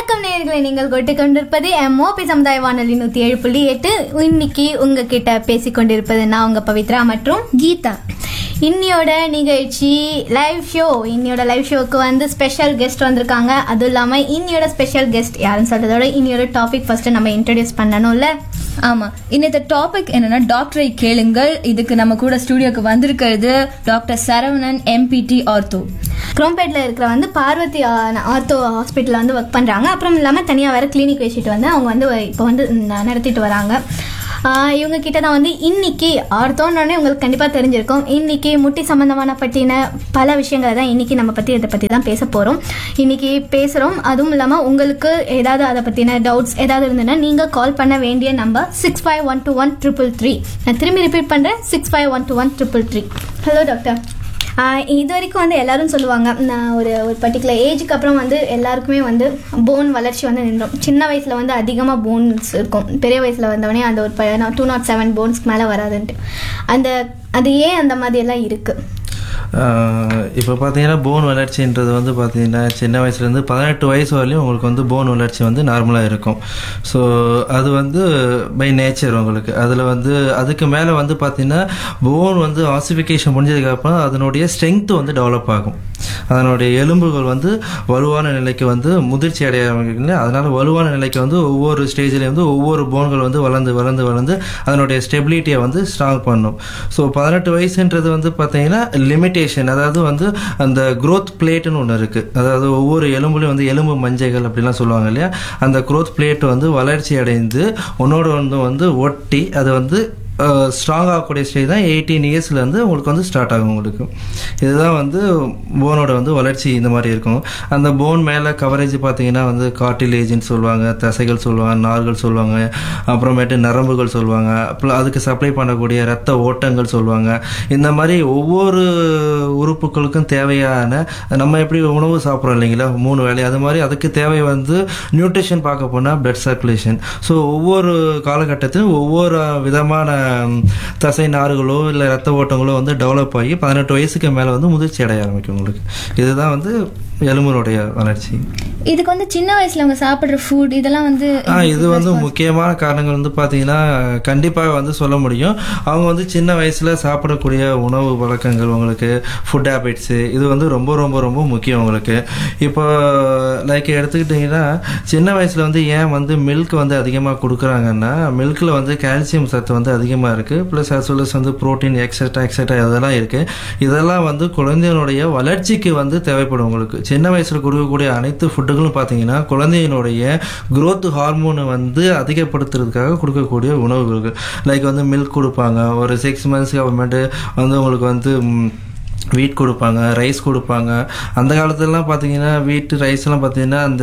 வணக்கம் நேயர்களை நீங்கள் கொண்டு கொண்டிருப்பது எம்ஓபி சமுதாய வானொலி நூத்தி ஏழு புள்ளி எட்டு இன்னைக்கு உங்ககிட்ட பேசிக் கொண்டிருப்பது நான் உங்க பவித்ரா மற்றும் கீதா இன்னியோட நிகழ்ச்சி லைவ் ஷோ இன்னியோட லைவ் ஷோக்கு வந்து ஸ்பெஷல் கெஸ்ட் வந்திருக்காங்க அதுவும் இல்லாம இன்னியோட ஸ்பெஷல் கெஸ்ட் யாருன்னு சொல்றதோட இன்னியோட டாபிக் ஃபர்ஸ்ட் நம்ம இன்ட்ரடியூஸ் பண்ணணும்ல ஆமா இன்னத்த டாபிக் என்னன்னா டாக்டரை கேளுங்கள் இதுக்கு நம்ம கூட ஸ்டுடியோக்கு வந்திருக்கிறது டாக்டர் சரவணன் எம்பிடி ஆர்த்தோ குரோம்பேட்டில் இருக்கிற வந்து பார்வதி ஆர்த்தோ ஹாஸ்பிட்டலில் வந்து ஒர்க் பண்ணுறாங்க அப்புறம் இல்லாமல் தனியாக வேறு கிளினிக் வச்சுட்டு வந்து அவங்க வந்து இப்போ வந்து ந- நடத்திட்டு வராங்க ஆஹ் இவங்க கிட்ட தான் வந்து இன்னைக்கு ஆர்த்தோன்னொடனே உங்களுக்கு கண்டிப்பாக தெரிஞ்சிருக்கும் இன்னைக்கு முட்டி சம்மந்தமான பற்றின பல விஷயங்களை தான் இன்னைக்கு நம்ம பற்றி இதை பற்றி தான் பேச போகிறோம் இன்னைக்கு பேசுகிறோம் அதுவும் இல்லாமல் உங்களுக்கு ஏதாவது அதை பற்றின டவுட்ஸ் ஏதாவது இருந்ததுன்னா நீங்கள் கால் பண்ண வேண்டிய number six five one two one triple three நான் திரும்பி ரிப்பீட் பண்ணுறேன் six five one two one triple three hello doctor ah இது வரைக்கும் வந்து எல்லாரும் சொல்லுவாங்க நான் ஒரு ஒரு பர்டிகுலர் ஏஜுக்கு அப்புறம் வந்து எல்லாருக்குமே வந்து போன் வளர்ச்சி வந்து நின்றும் சின்ன வயசில் வந்து அதிகமாக போன்ஸ் இருக்கும் பெரிய வயசில் வந்தவொடனே அந்த ஒரு டூ நாட் செவன் போன்ஸ்க்கு மேலே வராதுன்ட்டு அந்த அது ஏன் அந்த மாதிரி எல்லாம் இருக்குது இப்போ பார்த்தீங்கன்னா போன் வளர்ச்சின்றது வந்து பார்த்தீங்கன்னா சின்ன வயசுலேருந்து பதினெட்டு வயசு வரலையும் உங்களுக்கு வந்து போன் வளர்ச்சி வந்து நார்மலாக இருக்கும் ஸோ அது வந்து பை நேச்சர் உங்களுக்கு அதில் வந்து அதுக்கு மேலே வந்து பார்த்தீங்கன்னா போன் வந்து ஆசிஃபிகேஷன் முடிஞ்சதுக்கப்புறம் அதனுடைய ஸ்ட்ரென்த் வந்து டெவலப் ஆகும் அதனுடைய எலும்புகள் வந்து வலுவான நிலைக்கு வந்து முதிர்ச்சி அடைய ஆரம்பிக்குது அதனால வலுவான நிலைக்கு வந்து ஒவ்வொரு ஸ்டேஜ்லேயும் வந்து ஒவ்வொரு போன்கள் வந்து வளர்ந்து வளர்ந்து வளர்ந்து அதனுடைய ஸ்டெபிலிட்டியை வந்து ஸ்ட்ராங் பண்ணும் ஸோ பதினெட்டு வயசுன்றது வந்து பார்த்தீங்கன்னா லிமிட்டேஷன் அதாவது வந்து அந்த growth பிளேட்டுன்னு ஒன்று இருக்குது அதாவது ஒவ்வொரு எலும்புலையும் வந்து எலும்பு மஞ்சைகள் அப்படிலாம் சொல்லுவாங்க இல்லையா அந்த growth பிளேட் வந்து வளர்ச்சி அடைந்து ஒன்னோட ஒன்று வந்து ஒட்டி அது வந்து ஸ்ட்ராங் ஆகக்கூடிய ஸ்டேஜ் தான் எயிட்டீன் இயர்ஸ்லேருந்து உங்களுக்கு வந்து ஸ்டார்ட் ஆகும் உங்களுக்கு இதுதான் வந்து போனோட வந்து வளர்ச்சி இந்த மாதிரி இருக்கும் அந்த போன் மேலே கவரேஜ் பார்த்தீங்கன்னா வந்து கார்டிலேஜ்னு சொல்லுவாங்க தசைகள் சொல்லுவாங்க நார்கள் சொல்லுவாங்க அப்புறமேட்டு நரம்புகள் சொல்லுவாங்க அப்புறம் அதுக்கு சப்ளை பண்ணக்கூடிய ரத்த ஓட்டங்கள் சொல்லுவாங்க இந்த மாதிரி ஒவ்வொரு உறுப்புகளுக்கும் தேவையான நம்ம எப்படி உணவு சாப்பிட்றோம் இல்லைங்களா மூணு வேளை அது மாதிரி அதுக்கு தேவை வந்து நியூட்ரிஷன் பார்க்க போனால் பிளட் சர்க்குலேஷன் ஸோ ஒவ்வொரு காலகட்டத்திலும் ஒவ்வொரு விதமான ம், தசை நார்களோ இல்லை ரத்த ஓட்டங்களோ வந்து டெவலப் ஆகி பதினெட்டு வயசுக்கு மேலே வந்து முதிர்ச்சி அடைய ஆரம்பிக்கும் உங்களுக்கு இதுதான் வந்து எலும்புனுடைய வளர்ச்சி இதுக்கு வந்து சின்ன வயசுல அவங்க சாப்பிடுற ஃபுட் இதெல்லாம் வந்து ஆ இது வந்து முக்கியமான காரணங்கள் வந்து பார்த்தீங்கன்னா கண்டிப்பாக வந்து சொல்ல முடியும் அவங்க வந்து சின்ன வயசில் சாப்பிடக்கூடிய உணவு பழக்கங்கள் உங்களுக்கு ஃபுட் ஹேபிட்ஸு இது வந்து ரொம்ப ரொம்ப ரொம்ப முக்கியம் உங்களுக்கு இப்போ லைக் எடுத்துக்கிட்டிங்கன்னா சின்ன வயசில் வந்து ஏன் வந்து மில்க் வந்து அதிகமாக கொடுக்குறாங்கன்னா மில்கில் வந்து கால்சியம் சத்து வந்து அதிகமாக இருக்குது ப்ளஸ் as well as வந்து ப்ரோட்டீன் எக்ஸட்ரா எக்ஸட்ரா இதெல்லாம் இருக்குது இதெல்லாம் வந்து குழந்தையினுடைய வளர்ச்சிக்கு வந்து தேவைப்படும் உங்களுக்கு சின்ன வயசில் கொடுக்கக்கூடிய அனைத்து ஃபுட்டுகளும் பார்த்தீங்கன்னா குழந்தையினுடைய growth ஹார்மோனை வந்து அதிகப்படுத்துறதுக்காக கொடுக்கக்கூடிய உணவுகள் லைக் வந்து மில்க் கொடுப்பாங்க ஒரு சிக்ஸ் மந்த்ஸ்க்கு அப்புறமேட்டு வந்து உங்களுக்கு வந்து ம், வீட் கொடுப்பாங்க ரைஸ் கொடுப்பாங்க அந்த காலத்துலலாம் பார்த்தீங்கன்னா வீட்டு ரைஸ்லாம் பார்த்தீங்கன்னா அந்த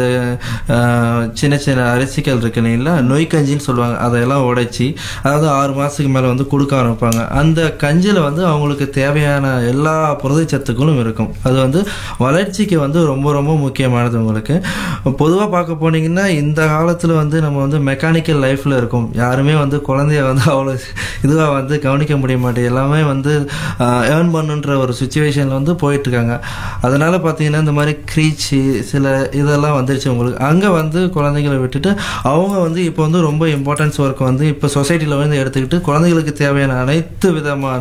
ஆஹ், சின்ன சின்ன அரிசிகள் இருக்கு இல்லைங்களா நொய் கஞ்சின்னு சொல்லுவாங்க அதையெல்லாம் உடைச்சி அதாவது ஆறு மாதத்துக்கு மேலே வந்து கொடுக்க ஆரம்பிப்பாங்க அந்த கஞ்சியில் வந்து அவங்களுக்கு தேவையான எல்லா புரதச்சத்துக்களும் இருக்கும் அது வந்து வளர்ச்சிக்கு வந்து ரொம்ப ரொம்ப முக்கியமானது உங்களுக்கு பொதுவாக பார்க்க போனீங்கன்னா இந்த காலத்தில் வந்து நம்ம வந்து மெக்கானிக்கல் லைஃப்பில் இருக்கும் யாருமே வந்து குழந்தைய வந்து அவ்வளோ இதுவாக வந்து கவனிக்க முடிய மாட்டேங்குது எல்லாமே வந்து ஏர்ன் பண்ணுன்ற ஒரு சுச்சுவேஷனில் வந்து போயிட்டு இருக்காங்க அதனால பார்த்தீங்கன்னா இந்த மாதிரி க்ரீச்சு சில இதெல்லாம் வந்துருச்சு உங்களுக்கு அங்கே வந்து குழந்தைகளை விட்டுட்டு அவங்க வந்து இப்போ வந்து ரொம்ப இம்பார்ட்டன்ஸ் ஒர்க் வந்து இப்போ சொசைட்டியில் வந்து எடுத்துக்கிட்டு குழந்தைகளுக்கு தேவையான அனைத்து விதமான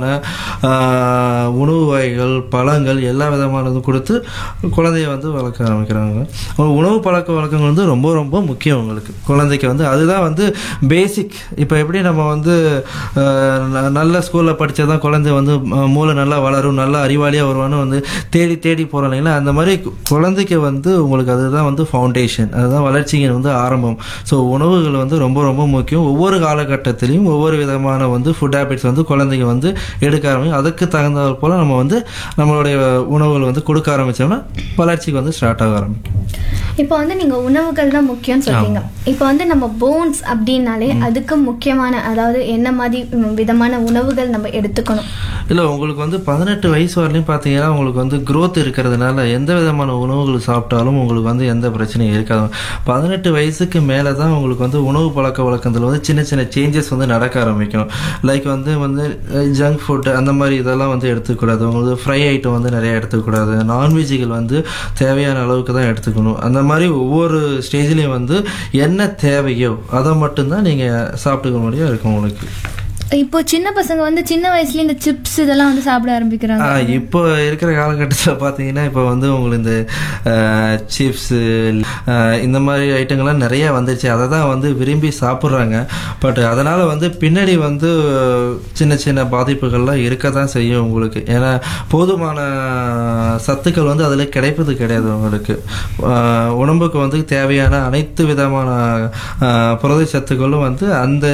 ஆஹ், உணவு வகைகள் பழங்கள் எல்லா விதமானது கொடுத்து குழந்தைய வந்து வளர்க்க ஆரம்பிக்கிறாங்க உணவு பழக்க வழக்கங்கள் வந்து ரொம்ப ரொம்ப முக்கியம் உங்களுக்கு குழந்தைக்கு வந்து அதுதான் வந்து பேசிக் இப்போ எப்படி நம்ம வந்து ஆஹ், ந- நல்ல ஸ்கூலில் படித்தா தான் குழந்தை வந்து ஆஹ், மூளை நல்லா வளரும் நல்லா அறிவாளியாக வருவான்னு வந்து தேடி தேடி போகிறோம் இல்லைங்களா அந்த மாதிரி கு- குழந்தைக்கு வந்து உங்களுக்கு அதுதான் வந்து ஃபவுண்டேஷன் அதுதான் வளர்ச்சிக்கு வந்து ஆரம்பம் ஸோ உணவுகள் வந்து ரொம்ப ரொம்ப முக்கியம் ஒவ்வொரு காலகட்டத்திலையும் ஒவ்வொரு விதமான வந்து ஃபுட் ஹேபிட்ஸ் வந்து குழந்தைங்க வந்து எடுக்க ஆரம்பிக்கும் அதுக்கு தகுந்த போல் நம்ம வந்து நம்மளுடைய உணவுகள் வந்து கொடுக்க ஆரம்பித்தோம்னா வளர்ச்சிக்கு வந்து ஸ்டார்ட் ஆக ஆரம்பிக்கும் இப்போ வந்து நீங்க உணவுகள் தான் முக்கியம்னு சொல்றீங்க இப்போ வந்து நம்ம போன்ஸ் அப்படின்னாலே அதுக்கு முக்கியமான அதாவது என்ன மாதிரி ம், விதமான உணவுகள் நம்ம எடுத்துக்கணும் இல்லை உங்களுக்கு வந்து பதினெட்டு வயசு வரலையும் பார்த்தீங்கன்னா உங்களுக்கு வந்து growth இருக்கிறதுனால எந்த விதமான உணவுகள் சாப்பிட்டாலும் உங்களுக்கு வந்து எந்த பிரச்சனையும் இருக்காது பதினெட்டு வயசுக்கு மேலே தான் உங்களுக்கு வந்து உணவு பழக்க வழக்கத்தில் வந்து சின்ன சின்ன சேஞ்சஸ் வந்து நடக்க ஆரம்பிக்கும் லைக் வந்து வந்து ஜங்க் ஃபுட் அந்த மாதிரி இதெல்லாம் வந்து எடுத்துக்கூடாது உங்களுக்கு ஃப்ரை ஐட்டம் வந்து நிறைய எடுத்துக்கூடாது நான்வெஜ்ஜுகள் வந்து தேவையான அளவுக்கு தான் எடுத்துக்கணும் அந்த மாதிரி ஒவ்வொரு ஸ்டேஜ்லேயும் வந்து என்ன தேவையோ அதை மட்டும்தான் நீங்கள் சாப்பிட்டுக்க முடியும் இருக்கும் உங்களுக்கு இப்போ சின்ன பசங்க வந்து சின்ன வயசுல இந்த சிப்ஸ் இதெல்லாம் வந்து சாப்பிட ஆரம்பிக்கிறாங்க ஆ, இப்போ இருக்கிற காலகட்டத்தில் பார்த்தீங்கன்னா இப்போ வந்து உங்களுக்கு இந்த சிப்ஸு இந்த மாதிரி ஐட்டங்கள்லாம் நிறைய வந்துருச்சு அதை தான் வந்து விரும்பி சாப்பிட்றாங்க பட் அதனால் வந்து பின்னாடி வந்து சின்ன சின்ன பாதிப்புகள்லாம் இருக்க தான் செய்யும் உங்களுக்கு ஏன்னா போதுமான சத்துக்கள் வந்து அதில் கிடைப்பது கிடையாது உங்களுக்கு ஆ, உடம்புக்கு வந்து தேவையான அனைத்து விதமான ஆ, புரத சத்துக்களும் வந்து அந்த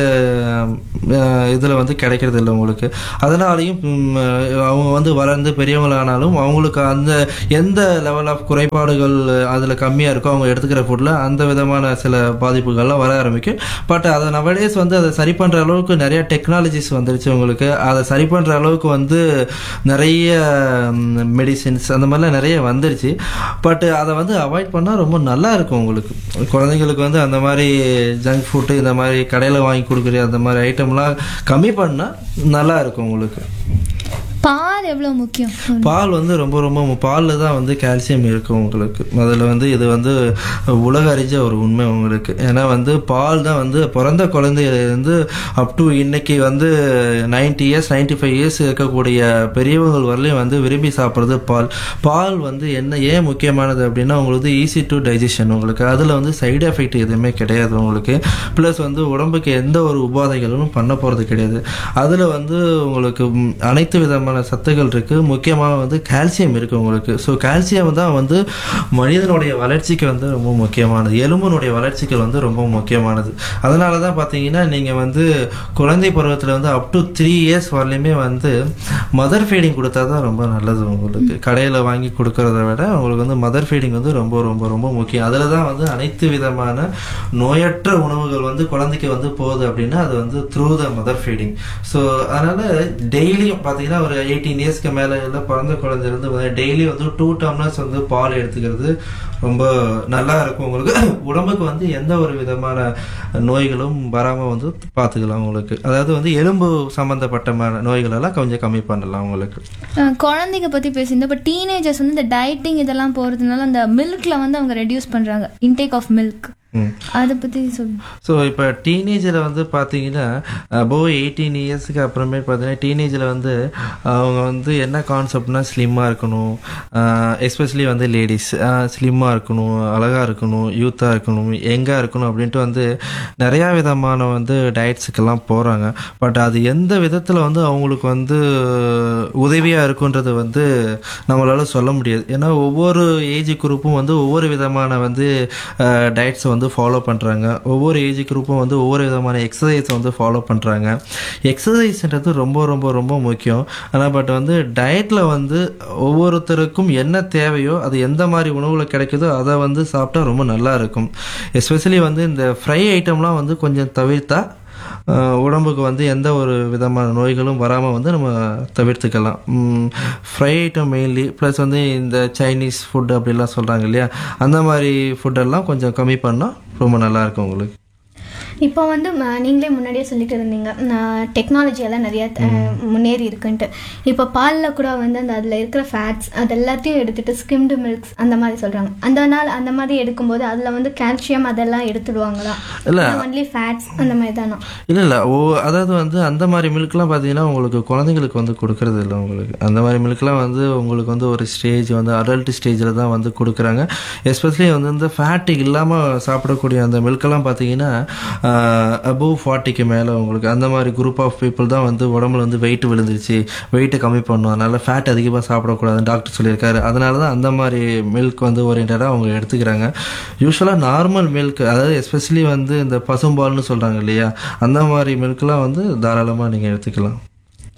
இதில் வந்து கிடைக்கிறது இல்லை உங்களுக்கு அதனாலையும் ம், அவங்க வந்து வளர்ந்து பெரியவங்களானாலும் அவங்களுக்கு அந்த எந்த லெவல் ஆஃப் குறைபாடுகள் அதில் கம்மியாக இருக்கோ அவங்க எடுத்துக்கிற ஃபுட்டில் அந்த விதமான சில பாதிப்புகள்லாம் வர ஆரம்பிக்கும் பட் அதை நவடேஸ் வந்து அதை சரி பண்ணுற அளவுக்கு நிறைய டெக்னாலஜிஸ் வந்துருச்சு உங்களுக்கு அதை சரி பண்ணுற அளவுக்கு வந்து நிறைய மெடிசின்ஸ் அந்த மாதிரிலாம் நிறைய வந்துருச்சு பட் அதை வந்து அவாய்ட் பண்ணால் ரொம்ப நல்லா இருக்கும் உங்களுக்கு குழந்தைங்களுக்கு வந்து அந்த மாதிரி ஜங்க் ஃபுட்டு இந்த மாதிரி கடையில் வாங்கி கொடுக்குற அந்த மாதிரி ஐட்டம்லாம் கம்மி பண்ணால் நல்லா இருக்கும் உங்களுக்கு பால் எவ்வளவு முக்கியம் பால் வந்து ரொம்ப ரொம்ப மு- பால்ல தான் வந்து கால்சியம் இருக்கும் உங்களுக்கு அதில் வந்து இது வந்து உலக அறிஞ்ச ஒரு உண்மை உங்களுக்கு ஏன்னா வந்து பால் தான் வந்து பிறந்த குழந்தையிலேருந்து அப் டு இன்னைக்கு வந்து 90 இயர்ஸ் 95 ஃபைவ் இயர்ஸ் இருக்கக்கூடிய பெரியவங்கள் வரலையும் வந்து விரும்பி சாப்பிட்றது பால் பால் வந்து என்ன ஏன் முக்கியமானது அப்படின்னா உங்களுக்கு ஈஸி டு டைஜஷன் உங்களுக்கு அதில் வந்து சைடு எஃபெக்ட் எதுவுமே கிடையாது உங்களுக்கு ப்ளஸ் வந்து உடம்புக்கு எந்த ஒரு உபாதைகளும் பண்ண போகிறது கிடையாது அதில் வந்து உங்களுக்கு ம், அனைத்து விதமான சத்துக்கள் இருக்குது முக்கியமாக வந்து கால்சியம் இருக்குது உங்களுக்கு ஸோ கால்சியம் தான் வந்து மனிதனுடைய வளர்ச்சிக்கு வந்து ரொம்ப முக்கியமானது எலும்பினுடைய வளர்ச்சிக்கு வந்து ரொம்ப முக்கியமானது அதனால தான் பார்த்தீங்கன்னா நீங்கள் வந்து குழந்தை பருவத்தில் வந்து அப் டு த்ரீ இயர்ஸ் வரலையுமே வந்து மதர் ஃபீடிங் கொடுத்தா தான் ரொம்ப நல்லது உங்களுக்கு கடையில் வாங்கி கொடுக்கறத விட உங்களுக்கு வந்து மதர் ஃபீடிங் வந்து ரொம்ப ரொம்ப ரொம்ப முக்கியம் அதில் தான் வந்து அனைத்து விதமான நோயற்ற உணவுகள் வந்து குழந்தைக்கு வந்து போகுது அப்படின்னா அது வந்து through the mother feeding so அதனால டெய்லியும் பார்த்தீங்கன்னா ஒரு எயிட்டீன் இயர்ஸ்க்கு மேலே இல்லை பிறந்த குழந்தை இருந்து டெய்லி வந்து டூ டம்ளர்ஸ் வந்து பால் எடுத்துக்கிறது ரொம்ப நல்லா இருக்கும் உங்களுக்கு உடம்புக்கு வந்து எந்த ஒரு விதமான நோய்களும் வராமல் வந்து பார்த்துக்கலாம் உங்களுக்கு அதாவது வந்து எலும்பு சம்மந்தப்பட்ட ம- நோய்கள் எல்லாம் கொஞ்சம் கம்மி பண்ணலாம் உங்களுக்கு அஹ் குழந்தைங்க பத்தி பேசியிருந்தோம் இப்போ டீனேஜர்ஸ் வந்து இந்த டயட்டிங் இதெல்லாம் போறதுனால அந்த மில்க்ல வந்து அவங்க ரெடியூஸ் பண்றாங்க இன்டேக் ஆஃப் மில்க் ம் அதை பத்தி சொல்லுங்க ஸோ இப்போ டீனேஜில் வந்து பார்த்தீங்கன்னா அபோவ் எயிட்டீன் இயர்ஸ்க்கு அப்புறமே பார்த்தீங்கன்னா டீனேஜில் வந்து அவங்க வந்து என்ன கான்செப்ட்னா ஸ்லிம்மாக இருக்கணும் எஸ்பெஷலி வந்து லேடிஸ் ஸ்லிம்மாக இருக்கணும் அழகாக இருக்கணும் யூத்தாக இருக்கணும் யங்காக இருக்கணும் அப்படின்ட்டு வந்து நிறையா விதமான வந்து டயட்ஸுக்கெல்லாம் போகிறாங்க பட் அது எந்த விதத்தில் வந்து அவங்களுக்கு வந்து உதவியாக இருக்குன்றது வந்து நம்மளால சொல்ல முடியாது ஏன்னா ஒவ்வொரு ஏஜ் குரூப்பும் வந்து ஒவ்வொரு விதமான வந்து டயட்ஸை வந்து ஃபாலோ பண்ணுறாங்க ஒவ்வொரு ஏஜ் குரூப்பும் வந்து ஒவ்வொரு விதமான எக்ஸசைஸை வந்து ஃபாலோ பண்ணுறாங்க எக்ஸசைஸ்ன்றது ரொம்ப ரொம்ப ரொம்ப முக்கியம் ஆனால் பட் வந்து டயட்டில் வந்து ஒவ்வொருத்தருக்கும் என்ன தேவையோ அது எந்த மாதிரி உணவில் கிடைக்குதோ அதை வந்து சாப்பிட்டா ரொம்ப நல்லா இருக்கும் எஸ்பெஷலி வந்து இந்த ஃப்ரை ஐட்டம்லாம் வந்து கொஞ்சம் தவிர்த்தா அஹ், உடம்புக்கு வந்து எந்த ஒரு விதமான நோய்களும் வராமல் வந்து நம்ம தவிர்த்துக்கலாம் ஃப்ரை ஐட்டம் மெயின்லி ப்ளஸ் வந்து இந்த சைனீஸ் ஃபுட் அப்படிலாம் சொல்கிறாங்க இல்லையா அந்த மாதிரி ஃபுட்டெல்லாம் கொஞ்சம் கம்மி பண்ணால் ரொம்ப நல்லா இருக்கும் உங்களுக்கு இப்போ வந்து ம- நீங்களே முன்னாடியே சொல்லிட்டு இருந்தீங்க டெக்னாலஜி எல்லாம் நிறைய அஹ், முன்னேறி இருக்குன்ட்டு இப்போ பாலில் கூட வந்து அந்த அதில் இருக்கிற ஃபேட்ஸ் அது எல்லாத்தையும் எடுத்துட்டு ஸ்கிம்டு மில்க்ஸ் அந்த மாதிரி சொல்கிறாங்க அந்த நாள் அந்த மாதிரி எடுக்கும்போது அதில் வந்து கால்சியம் அதெல்லாம் எடுத்துடுவாங்களா இல்ல. ஒன்லி ஃபேட்ஸ் அந்த மாதிரி தானா இல்லை இல்லை ஓ அதாவது வந்து அந்த மாதிரி மில்க்லாம் பார்த்தீங்கன்னா உங்களுக்கு குழந்தைங்களுக்கு வந்து கொடுக்கறது இல்லை உங்களுக்கு அந்த மாதிரி மில்க்லாம் வந்து உங்களுக்கு வந்து ஒரு ஸ்டேஜ் வந்து அடல்ட் ஸ்டேஜில் தான் வந்து கொடுக்குறாங்க எஸ்பெஷலி வந்து இந்த ஃபேட்டு இல்லாமல் சாப்பிடக்கூடிய அந்த மில்கெல்லாம் பார்த்தீங்கன்னா அபோவ் ஃபார்ட்டிக்கு மேலே உங்களுக்கு அந்த மாதிரி குரூப் ஆஃப் பீப்புள் தான் வந்து உடம்புல வந்து வெயிட் விழுந்துருச்சு வெயிட்டை கம்மி பண்ணும் அதனால ஃபேட் அதிகமாக சாப்பிடக்கூடாதுன்னு டாக்டர் சொல்லியிருக்காரு அதனால தான் அந்த மாதிரி மில்க் வந்து ஓரியன்டாக அவங்க எடுத்துக்கிறாங்க யூஸ்வலாக நார்மல் மில்க் அதாவது எஸ்பெஷலி வந்து இந்த பசும்பால்னு சொல்கிறாங்க இல்லையா அந்த மாதிரி மில்க்லாம் வந்து தாராளமாக நீங்கள் எடுத்துக்கலாம்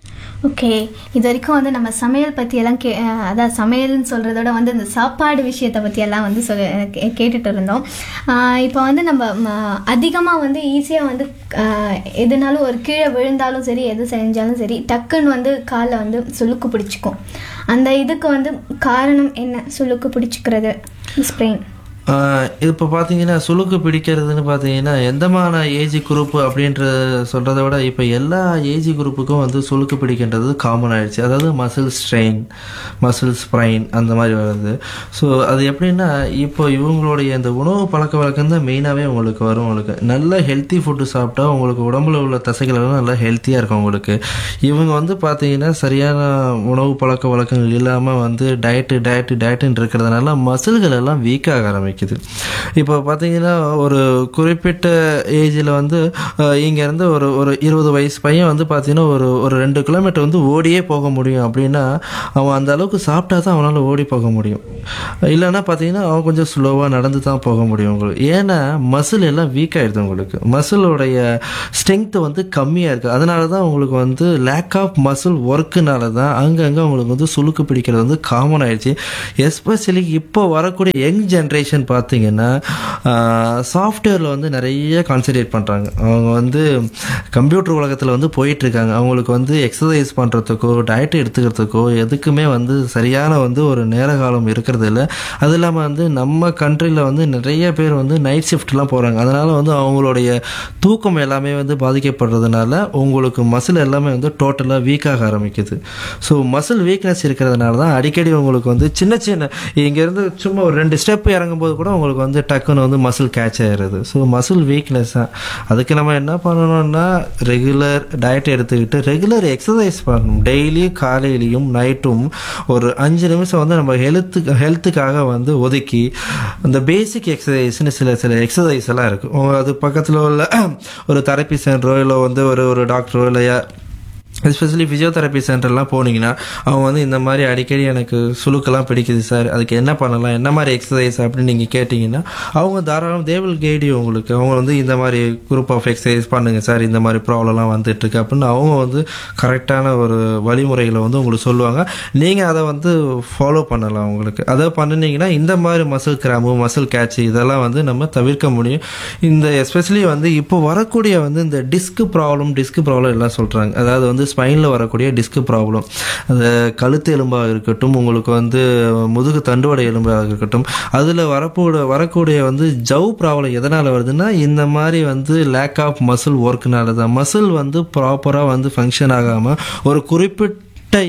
ஓகே இது வரைக்கும் வந்து நம்ம சமையல் பற்றி எல்லாம் கே அஹ் அதான் சமையல்னு சொல்கிறதோட வந்து இந்த சாப்பாடு விஷயத்தை பற்றி எல்லாம் வந்து சொல் கே- கேட்டுட்டு இருந்தோம் ஆஹ் இப்போ வந்து நம்ம அதிகமாக வந்து ஈஸியாக வந்து ஆஹ் எதுனாலும் ஒரு கீழே விழுந்தாலும் சரி எது செஞ்சாலும் சரி டக்குன்னு வந்து காலில் வந்து சுளுக்கு பிடிச்சிக்கும் அந்த இதுக்கு வந்து காரணம் என்ன சுளுக்கு பிடிச்சிக்கிறது ஸ்ப்ரெயின் ஆஹ் இப்போ பார்த்தீங்கன்னா சுளுக்கு பிடிக்கிறதுன்னு பார்த்தீங்கன்னா எந்தமான ஏஜ் குரூப் அப்படின்ற சொல்கிறத விட இப்போ எல்லா ஏஜ் குரூப்புக்கும் வந்து சுளுக்கு பிடிக்கின்றது காமன் ஆயிடுச்சு அதாவது மசில் ஸ்ட்ரெயின் மசில் ஸ்ப்ரைன் அந்த மாதிரி வருது ஸோ அது எப்படின்னா இப்போ இவங்களுடைய இந்த உணவு பழக்க வழக்கம் தான் மெயினாகவே உங்களுக்கு வரும் உங்களுக்கு நல்ல ஹெல்த்தி ஃபுட்டு சாப்பிட்டா உங்களுக்கு உடம்புல உள்ள தசைகள் எல்லாம் நல்லா ஹெல்த்தியாக இருக்கும் உங்களுக்கு இவங்க வந்து பார்த்தீங்கன்னா சரியான உணவு பழக்க வழக்கங்கள் இல்லாமல் வந்து டயட்டு டயட்டு டயட்டுன்னு இருக்கிறதுனால மசில்கள் எல்லாம் வீக் ஆக ஆரம்பிக்குது இப்போ பார்த்தீங்கன்னா ஒரு குறிப்பிட்ட ஏஜில் வந்து அஹ், இங்கேருந்து ஒரு ஒரு இருபது வயசு பையன் வந்து பார்த்தீங்கன்னா ஒரு ஒரு ரெண்டு கிலோமீட்டர் வந்து ஓடியே போக முடியும் அப்படின்னா அவன் அந்த அளவுக்கு சாப்பிட்டா தான் அவனால் ஓடி போக முடியும் இல்லைன்னா பார்த்தீங்கன்னா அவன் கொஞ்சம் ஸ்லோவாக நடந்து தான் போக முடியும் உங்களுக்கு ஏன்னா மசில் எல்லாம் வீக் ஆயிடுது உங்களுக்கு மசிலோடைய ஸ்ட்ரென்த் வந்து கம்மியாக இருக்குது அதனால தான் உங்களுக்கு வந்து லேக் ஆஃப் மசில் ஒர்க்குனால தான் அங்கங்கே உங்களுக்கு வந்து சுளுக்கு பிடிக்கிறது வந்து காமன் ஆயிடுச்சு எஸ்பெஷலி இப்போ வரக்கூடிய யங் ஜென்ரேஷன் பார்த்தீங்கன்னா சாஃப்ட்வேரில் வந்து நிறைய கான்சன்ட்ரேட் பண்ணுறாங்க அவங்க வந்து கம்ப்யூட்டர் உலகத்தில் வந்து போயிட்டு இருக்காங்க அவங்களுக்கு வந்து எக்ஸசைஸ் பண்ணுறதுக்கோ டயட் எடுத்துக்கிறதுக்கோ எதுக்குமே வந்து சரியான வந்து ஒரு நேர காலம் இருக்கிறது இல்லை அது இல்லாமல் வந்து நம்ம கண்ட்ரியில் வந்து நிறைய பேர் வந்து நைட் ஷிஃப்ட்லாம் போகிறாங்க அதனால் வந்து அவங்களுடைய தூக்கம் எல்லாமே வந்து பாதிக்கப்படுறதுனால உங்களுக்கு மசில் எல்லாமே வந்து டோட்டலாக வீக்காக ஆரம்பிக்குது ஸோ மசில் வீக்னஸ் இருக்கிறதுனால தான் அடிக்கடி உங்களுக்கு வந்து சின்ன சின்ன இங்கேருந்து சும்மா ஒரு ரெண்டு ஸ்டெப் இறங்கும்போது கூட உங்களுக்கு வந்து டக்குன்னு வந்து மசில் கேட்ச் ஆயிடுது ஸோ மசில் வீக்னஸ் தான் அதுக்கு நம்ம என்ன பண்ணணும்னா ரெகுலர் டயட் எடுத்துக்கிட்டு ரெகுலர் எக்ஸசைஸ் பண்ணணும் டெய்லி காலையிலையும் நைட்டும் ஒரு அஞ்சு நிமிஷம் வந்து நம்ம ஹெல்த்துக்கு ஹெல்த்துக்காக வந்து ஒதுக்கி அந்த பேசிக் எக்ஸசைஸ்னு சில சில எக்ஸசைஸ் எல்லாம் இருக்குது அது பக்கத்தில் உள்ள ஒரு தெரப்பி சென்டரோ இல்லை வந்து ஒரு ஒரு டாக்டரோ இல்லை யா- எஸ்பெஷலி ஃபிசியோதெரப்பி சென்டர்லாம் போனீங்கன்னா அவங்க வந்து இந்த மாதிரி அடிக்கடி எனக்கு சுளுக்கெல்லாம் பிடிக்குது சார் அதுக்கு என்ன பண்ணலாம் என்ன மாதிரி எக்ஸசைஸ் அப்படின்னு நீங்கள் கேட்டிங்கன்னா அவங்க தாராளம் தே வில் கைடு உங்களுக்கு அவங்க வந்து இந்த மாதிரி குரூப் ஆஃப் எக்ஸசைஸ் பண்ணுங்க சார் இந்த மாதிரி ப்ராப்ளம்லாம் வந்துட்டு இருக்கு அப்படின்னு அவங்க வந்து கரெக்டான ஒரு வழிமுறைகளை வந்து உங்களுக்கு சொல்லுவாங்க நீங்கள் அதை வந்து ஃபாலோ பண்ணலாம் உங்களுக்கு அதை பண்ணினீங்கன்னா இந்த மாதிரி மசில் கிராம்பு மசில் கேட்ச் இதெல்லாம் வந்து நம்ம தவிர்க்க முடியும் இந்த எஸ்பெஷலி வந்து இப்போ வரக்கூடிய வந்து இந்த டிஸ்க் ப்ராப்ளம் டிஸ்க் ப்ராப்ளம் எல்லாம் சொல்கிறாங்க அதாவது வந்து ஸ்பைனில் வரக்கூடிய டிஸ்க் ப்ராப்ளம் அந்த கழுத்து எலும்பாக இருக்கட்டும் உங்களுக்கு வந்து முதுகு தண்டுவடை எலும்பாக இருக்கட்டும் அதில் வரக்கூடிய வரக்கூடிய வந்து ஜவ் ப்ராப்ளம் எதனால் வருதுன்னா இந்த மாதிரி வந்து லேக் ஆஃப் மசில் ஒர்க்குனால தான் மசில் வந்து ப்ராப்பராக வந்து ஃபங்க்ஷன் ஆகாமல் ஒரு குறிப்பிட்ட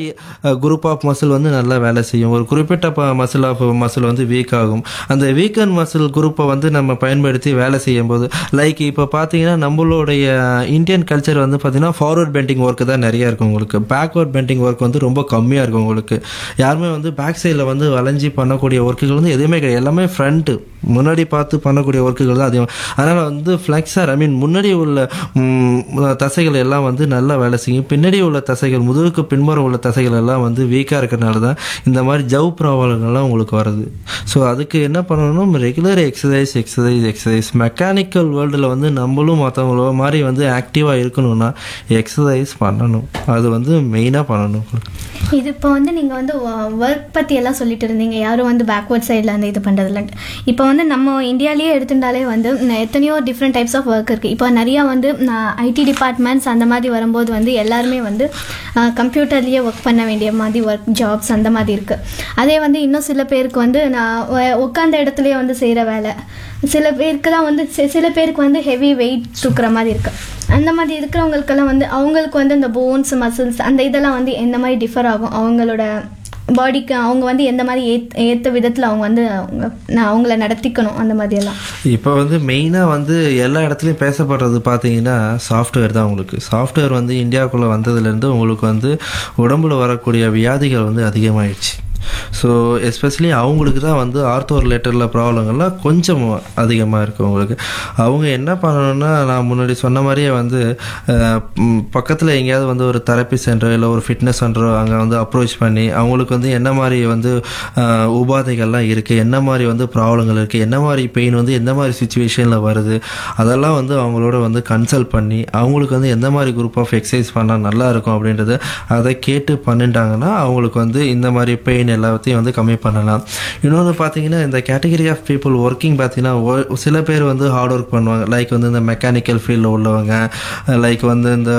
குரூப் ஆஃப் மசில் வந்து நல்லா வேலை செய்யும் ஒரு குறிப்பிட்ட மசில் ஆஃப் மசில் வந்து வீக் ஆகும் அந்த வீக்கன் மசில் குரூப்பை வந்து நம்ம பயன்படுத்தி வேலை செய்யும் போது லைக் இப்போ பார்த்தீங்கன்னா நம்மளுடைய இந்தியன் கல்ச்சர் வந்து பார்த்தீங்கன்னா ஃபார்வர்ட் பெண்டிங் ஒர்க்கு தான் நிறைய இருக்கும் உங்களுக்கு பேக்வர்ட் பெண்டிங் ஒர்க் வந்து ரொம்ப கம்மியாக இருக்கும் உங்களுக்கு யாருமே வந்து பேக் சைடில் வந்து வளைஞ்சி பண்ணக்கூடிய ஒர்க்குகள் வந்து எதுவுமே கிடையாது எல்லாமே ஃப்ரண்ட்டு முன்னாடி பார்த்து பண்ணக்கூடிய ஒர்க்குகள் தான் அதிகம் அதனால் வந்து ஃப்ளெக்ஸர் ஐ மீன் முன்னாடி உள்ள ம், தசைகள் எல்லாம் வந்து நல்லா வேலை செய்யும் பின்னாடி உள்ள தசைகள் முதுகுக்கு பின்புறம் உள்ள தசைகள் எல்லாம் வந்து வீக்காக இருக்கிறனால தான் இந்த மாதிரி ஜவ் ப்ராப்ளங்கள்லாம் உங்களுக்கு வருது ஸோ அதுக்கு என்ன பண்ணணும் regular exercise exercise exercise mechanical வேர்ல்டில் வந்து நம்மளும் மற்றவங்கள மாதிரி வந்து ஆக்டிவாக இருக்கணும்னா எக்ஸசைஸ் பண்ணணும் அது வந்து மெயினாக பண்ணணும் இது இப்போ வந்து நீங்கள் வந்து ஒர்க் பற்றி எல்லாம் சொல்லிட்டு இருந்தீங்க யாரும் வந்து பேக்வர்ட் சைடில் அந்த இது பண்ணுறதுலன்ட்டு இப்போ வந்து நம்ம இந்தியாலேயே எடுத்துட்டாலே வந்து ந- எத்தனையோ டிஃப்ரெண்ட் டைப்ஸ் ஆஃப் ஒர்க் இருக்குது இப்போ நிறையா வந்து ஐடி டிபார்ட்மெண்ட்ஸ் அந்த மாதிரி வரும்போது வந்து எல்லாருமே வந்து கம்ப்யூட்டர்லேயே ஒர்க் பண்ண வேண்டிய மாதிரி ஒர்க் ஜாப்ஸ் அந்த மாதிரி இருக்குது அதே வந்து இன்னும் சில பேருக்கு வந்து நான் உ- உட்காந்த இடத்துலயே வந்து செய்கிற வேலை சில பேருக்கு தான் வந்து சி- சில பேருக்கு வந்து ஹெவி வெயிட் தூக்குற மாதிரி இருக்கு அந்த மாதிரி இருக்கிறவங்களுக்கெல்லாம் வந்து அவங்களுக்கு வந்து இந்த போன்ஸ் மசில்ஸ் அந்த இதெல்லாம் வந்து எந்த மாதிரி டிஃபர் ஆகும் அவங்களோட பாடிக்கு அவங்க வந்து எந்த மாதிரி ஏத் ஏற்ற விதத்தில் அவங்க வந்து அவங்க நான் அவங்கள நடத்திக்கணும் அந்த மாதிரி எல்லாம் இப்போ வந்து மெயினாக வந்து எல்லா இடத்துலையும் பேசப்படுறது பார்த்தீங்கன்னா சாஃப்ட்வேர் தான் உங்களுக்கு சாஃப்ட்வேர் வந்து இந்தியாவுக்குள்ளே வந்ததுலேருந்து உங்களுக்கு வந்து உடம்புல வரக்கூடிய வியாதிகள் வந்து அதிகமாயிடுச்சு ஸோ எஸ்பெஷலி அவங்களுக்கு தான் வந்து ஆர்த்தோ ரிலேட்டடில் ப்ராப்ளங்கள்லாம் கொஞ்சம் அதிகமாக இருக்குது உங்களுக்கு அவங்க என்ன பண்ணணும்னா நான் முன்னாடி சொன்ன மாதிரியே வந்து பக்கத்தில் எங்கேயாவது வந்து ஒரு தெரப்பி சென்டரோ இல்லை ஒரு ஃபிட்னஸ் சென்டரோ அங்கே வந்து அப்ரோச் பண்ணி அவங்களுக்கு வந்து என்ன மாதிரி வந்து அஹ், உபாதைகள்லாம் இருக்குது என்ன மாதிரி வந்து ப்ராப்ளங்கள் இருக்குது என்ன மாதிரி பெயின் வந்து எந்த மாதிரி சுச்சுவேஷனில் வருது அதெல்லாம் வந்து அவங்களோட வந்து கன்சல்ட் பண்ணி அவங்களுக்கு வந்து எந்த மாதிரி குரூப் ஆஃப் எக்ஸசைஸ் பண்ணால் நல்லா இருக்கும் அப்படின்றத அதை கேட்டு பண்ணிட்டாங்கன்னா அவங்களுக்கு வந்து இந்த மாதிரி பெயின் எல்லாத்தையும் வந்து கம்மி பண்ணலாம் இன்னொன்று பார்த்தீங்கன்னா இந்த கேட்டகரி ஆஃப் பீப்புள் ஒர்க்கிங் பார்த்தீங்கன்னா ஒ- சில பேர் வந்து ஹார்ட் ஒர்க் பண்ணுவாங்க லைக் வந்து இந்த மெக்கானிக்கல் ஃபீல்டில் உள்ளவங்க லைக் வந்து இந்த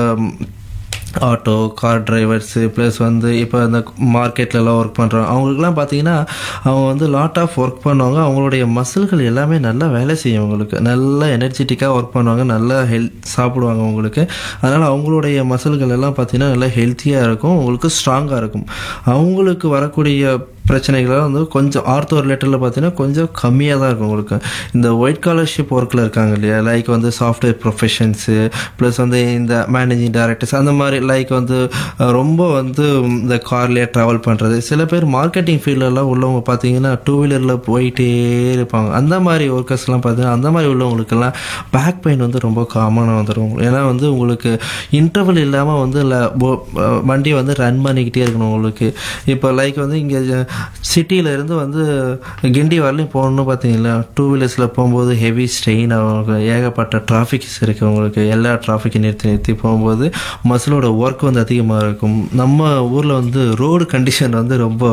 ஆட்டோ கார் டிரைவர்ஸு ப்ளஸ் வந்து இப்போ இந்த மார்க்கெட்லலாம் ஒர்க் பண்ணுறோம் அவங்களுக்குலாம் பார்த்தீங்கன்னா அவங்க வந்து லாட் ஆஃப் ஒர்க் பண்ணுவாங்க அவங்களுடைய மசில்கள் எல்லாமே நல்லா வேலை செய்யும் அவங்களுக்கு நல்லா எனர்ஜெட்டிக்காக ஒர்க் பண்ணுவாங்க நல்லா ஹெல்த் சாப்பிடுவாங்க அவங்களுக்கு அதனால் அவங்களுடைய மசில்கள் எல்லாம் பார்த்தீங்கன்னா நல்லா ஹெல்த்தியாக இருக்கும் உங்களுக்கு ஸ்ட்ராங்காக இருக்கும் அவங்களுக்கு வரக்கூடிய பிரச்சனைகள்லாம் வந்து கொஞ்சம் ஆர்த்தோ ரிலேட்டடில் பார்த்தீங்கன்னா கொஞ்சம் கம்மியாக தான் இருக்கும் உங்களுக்கு இந்த ஒயிட் காலர்ஷிப் ஒர்க்கில் இருக்காங்க இல்லையா லைக் வந்து சாஃப்ட்வேர் ப்ரொஃபஷன்ஸு ப்ளஸ் வந்து இந்த மேனேஜிங் டைரக்டர்ஸ் அந்த மாதிரி லைக் வந்து அஹ், ரொம்ப வந்து இந்த கார்லேயே ட்ராவல் பண்ணுறது சில பேர் மார்க்கெட்டிங் ஃபீல்டெல்லாம் உள்ளவங்க பார்த்தீங்கன்னா டூ வீலரில் போயிட்டே இருப்பாங்க அந்த மாதிரி ஒர்க்கர்ஸ்லாம் பார்த்தீங்கன்னா அந்த மாதிரி உள்ளவங்களுக்கெல்லாம் பேக் பெயின் வந்து ரொம்ப காமனாக வந்துடும் ஏன்னா வந்து உங்களுக்கு இன்டர்வல் இல்லாமல் வந்து ல- போ- அஹ், வண்டியை வந்து ரன் பண்ணிக்கிட்டே இருக்கணும் உங்களுக்கு இப்போ லைக் வந்து இங்கே சிட்டியில இருந்து வந்து கிண்டி வரலையும் போகணும்னு பார்த்தீங்களா டூ வீலர்ஸில் போகும்போது ஹெவி ஸ்ட்ரெயின் ஆகும் ஏகப்பட்ட டிராஃபிக்ஸ் இருக்குது உங்களுக்கு எல்லா டிராஃபிக்கை நிறுத்தி நிறுத்தி போகும்போது மசிலோட ஒர்க் வந்து அதிகமாக இருக்கும் நம்ம ஊரில் வந்து ரோடு கண்டிஷன் வந்து ரொம்ப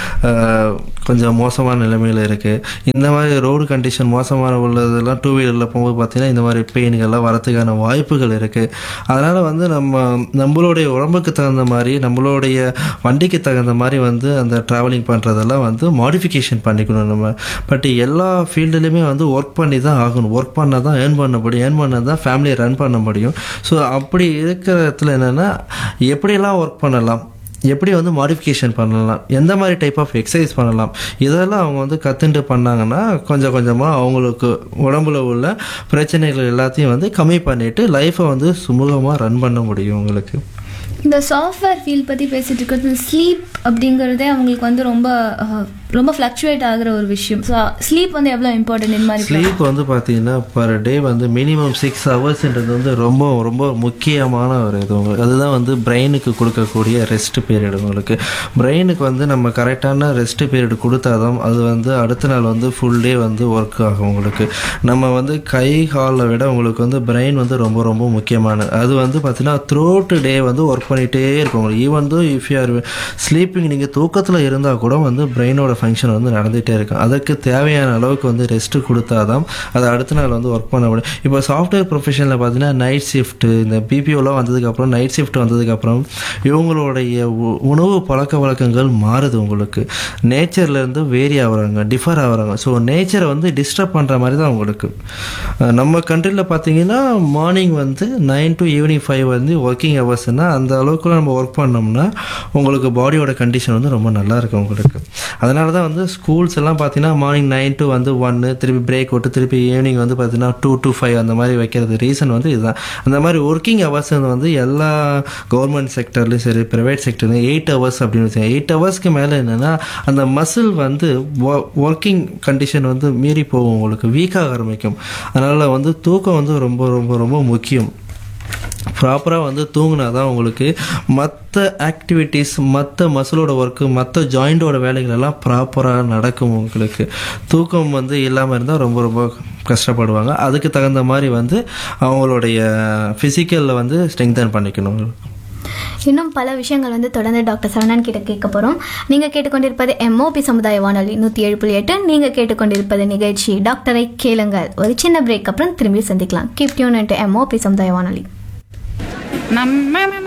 அஹ், கொஞ்சம் மோசமான நிலைமையில் இருக்குது இந்த மாதிரி ரோடு கண்டிஷன் மோசமான உள்ளதெல்லாம் டூ வீலரில் போகும்போது பார்த்தீங்கன்னா இந்த மாதிரி பெயின்கள்லாம் வரதுக்கான வாய்ப்புகள் இருக்குது அதனால் வந்து நம்ம நம்மளுடைய உடம்புக்கு தகுந்த மாதிரி நம்மளுடைய வண்டிக்கு தகுந்த மாதிரி வந்து அந்த ட்ராவலிங் பண்ணுறதெல்லாம் வந்து மாடிஃபிகேஷன் பண்ணிக்கணும் நம்ம பட் எல்லா ஃபீல்டுலையுமே வந்து ஒர்க் பண்ணி தான் ஆகணும் ஒர்க் பண்ணால் தான் ஏர்ன் பண்ண முடியும் ஏர்ன் பண்ணால் தான் ஃபேமிலியை ரன் பண்ண முடியும் ஸோ அப்படி இருக்கிற இடத்துல என்னென்னா எப்படியெல்லாம் ஒர்க் பண்ணலாம் எப்படி வந்து மாடிஃபிகேஷன் பண்ணலாம் எந்த மாதிரி டைப் ஆஃப் எக்ஸசைஸ் பண்ணலாம் இதெல்லாம் அவங்க வந்து கற்றுட்டு பண்ணாங்கன்னா கொஞ்சம் கொஞ்சமாக அவங்களுக்கு உடம்புல உள்ள பிரச்சனைகள் எல்லாத்தையும் வந்து கம்மி பண்ணிட்டு லைஃப்பை வந்து சுமூகமாக ரன் பண்ண முடியும் உங்களுக்கு இந்த சாஃப்ட்வேர் ஃபீல்ட் பற்றி பேசிட்டு இருக்கிறது ஸ்லீப் அப்படிங்கிறதே அவங்களுக்கு வந்து ரொம்ப அஹ், ரொம்ப ஃப்ளக்சுவேட் ஆகுற ஒரு விஷயம் ஸோ ஸ்லீப் வந்து எவ்வளோ இம்பார்ட்டன்ட் இந்த மாதிரி ஸ்லீப் வந்து பார்த்தீங்கன்னா பர் டே வந்து மினிமம் சிக்ஸ் ஹவர்ஸ்ன்றது வந்து ரொம்ப ரொம்ப முக்கியமான ஒரு இது உங்களுக்கு அதுதான் வந்து பிரெயினுக்கு கொடுக்கக்கூடிய ரெஸ்ட் பீரியட் உங்களுக்கு பிரெயினுக்கு வந்து நம்ம கரெக்டான ரெஸ்ட் பீரியட் கொடுத்தாதான் அது வந்து அடுத்த நாள் வந்து ஃபுல் டே வந்து ஒர்க் ஆகும் உங்களுக்கு நம்ம வந்து கை காலை விட உங்களுக்கு வந்து பிரெயின் வந்து ரொம்ப ரொம்ப முக்கியமானது அது வந்து பார்த்தீங்கன்னா த்ரோட் டே வந்து ஒர்க் பண்ணிகிட்டே இருக்கும் உங்களுக்கு even though if you are sleeping நீங்கள் தூக்கத்தில் இருந்தால் கூட வந்து பிரெயினோட ஃபங்க்ஷன் வந்து நடந்துகிட்டே இருக்கும் அதற்கு தேவையான அளவுக்கு வந்து ரெஸ்ட் கொடுத்தாதான் அது அடுத்த நாள் வந்து ஒர்க் பண்ண முடியும் இப்போ சாஃப்ட்வேர் ப்ரொஃபஷனில் பார்த்தீங்கன்னா நைட் ஷிஃப்ட்டு இந்த பிபிஓலாம் வந்ததுக்கப்புறம் நைட் ஷிஃப்ட் வந்ததுக்கப்புறம் இவங்களுடைய உ- உணவு பழக்க வழக்கங்கள் மாறுது உங்களுக்கு நேச்சர்லேருந்து வேரி ஆகுறாங்க டிஃபர் ஆகுறாங்க ஸோ நேச்சரை வந்து டிஸ்டர்ப் பண்ணுற மாதிரி தான் உங்களுக்கு அஹ் நம்ம கண்ட்ரியில் பார்த்தீங்கன்னா மார்னிங் வந்து நைன் டு ஈவினிங் ஃபைவ் வந்து ஒர்க்கிங் ஹவர்ஸ்னால் அந்த அளவுக்கு நம்ம ஒர்க் பண்ணோம்னா உங்களுக்கு பாடியோட கண்டிஷன் வந்து ரொம்ப நல்லா இருக்கும் உங்களுக்கு அதனால தான் வந்து ஸ்கூல்ஸ் எல்லாம் பார்த்தீங்கன்னா மார்னிங் நைன் டு வந்து ஒன்று திருப்பி பிரேக் விட்டு திருப்பி ஈவினிங் வந்து பார்த்தீங்கன்னா டூ டு ஃபைவ் அந்த மாதிரி வைக்கிறது ரீசன் வந்து இதுதான் அந்த மாதிரி ஒர்க்கிங் ஹவர்ஸ் வந்து எல்லா கவர்மெண்ட் செக்டர்லையும் சரி ப்ரைவேட் செக்டர்லையும் எயிட் ஹவர்ஸ் அப்படின்னு வச்சுக்கோங்க எயிட் ஹவர்ஸ்க்கு மேலே என்னென்னா அந்த மசில் வந்து ஒர்க்கிங் கண்டிஷன் வந்து மீறி போகும் உங்களுக்கு வீக்காக ஆரம்பிக்கும் அதனால் வந்து தூக்கம் வந்து ரொம்ப ரொம்ப ரொம்ப முக்கியம் ப்ராப்பராக வந்து தூங்கினா தான் உங்களுக்கு மற்ற ஆக்டிவிட்டீஸ் மற்ற மசிலோட ஒர்க்கு மற்ற ஜாயிண்டோட வேலைகள் எல்லாம் ப்ராப்பராக நடக்கும் உங்களுக்கு தூக்கம் வந்து இல்லாமல் இருந்தால் ரொம்ப ரொம்ப கஷ்டப்படுவாங்க அதுக்கு தகுந்த மாதிரி வந்து அவங்களுடைய ஃபிசிக்கலில் வந்து ஸ்ட்ரெங்தன் பண்ணிக்கணும் இன்னும் பல விஷயங்கள் வந்து தொடர்ந்து டாக்டர் சரவணன் கிட்ட கேட்க போகிறோம் நீங்கள் கேட்டுக்கொண்டிருப்பது எம்ஓபி சமுதாய வானொலி நூற்றி ஏழு புள்ளி எட்டு நீங்கள் கேட்டுக்கொண்டிருப்பது நிகழ்ச்சி டாக்டரை கேளுங்கள் ஒரு சின்ன பிரேக் அப்புறம் திரும்பி சந்திக்கலாம் கீப் டியூன் எம்ஓபி சமுதாய வானொலி நம்ம